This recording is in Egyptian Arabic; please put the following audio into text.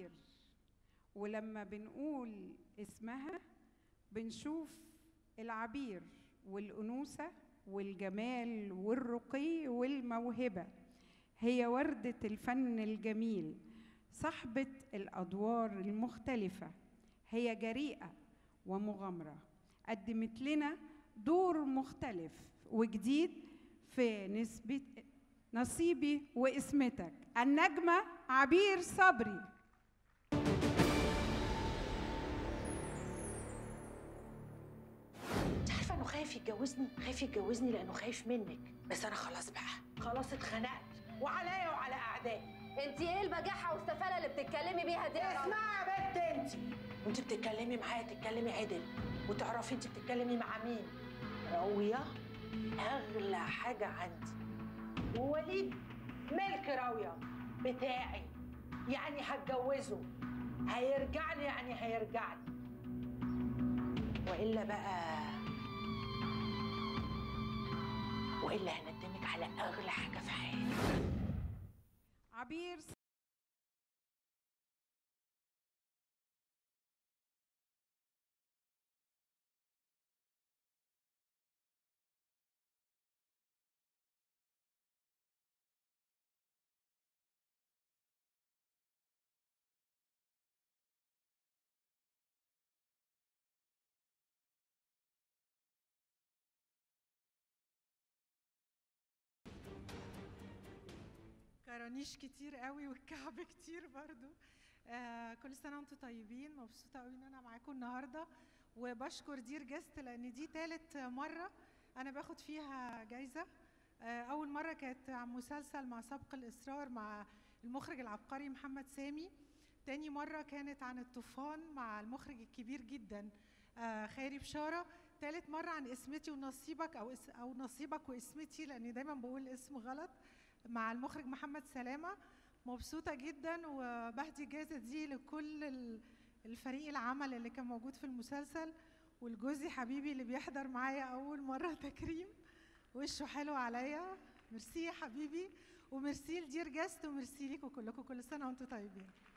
عبير ولما بنقول اسمها بنشوف العبير والأنوثة والجمال والرقي والموهبة هي وردة الفن الجميل صاحبة الأدوار المختلفة هي جريئة ومغامرة قدمت لنا دور مختلف وجديد في نسبة نصيبي واسمتك النجمة عبير صبري انت عارفه انه خايف يتجوزني خايف يتجوزني لانه خايف منك بس انا خلاص بقى خلاص اتخنقت وعليا وعلى اعدائي انت ايه البجاحه والسفاله اللي بتتكلمي بيها دي يا رنا؟ اسمعي يا بنت انت وانت بتتكلمي معايا تتكلمي عدل وتعرفي انت بتتكلمي مع مين راويه اغلى حاجه عندي ووليد ملك راويه بتاعي يعني هتجوزه هيرجع لي يعني هيرجع لي والا بقى والا هندمك على اغلى حاجه في حياتي عبير كرانيش كتير قوي والكعب كتير برضو آه كل سنه وانتم طيبين مبسوطه قوي ان انا معاكم النهارده وبشكر دير جست لان دي تالت مره انا باخد فيها جايزه آه اول مره كانت عن مسلسل مع سبق الاصرار مع المخرج العبقري محمد سامي تاني مره كانت عن الطوفان مع المخرج الكبير جدا آه خيري بشاره تالت مره عن اسمتي ونصيبك او اس او نصيبك واسمتي لاني دايما بقول الاسم غلط مع المخرج محمد سلامه مبسوطه جدا وبهدي الجائزه دي لكل ال- الفريق العمل اللي كان موجود في المسلسل والجوزي حبيبي اللي بيحضر معايا اول مره تكريم وشه حلو عليا ميرسي يا حبيبي وميرسي لدير جاست وميرسي ليكم كلكم كل سنه وانتم طيبين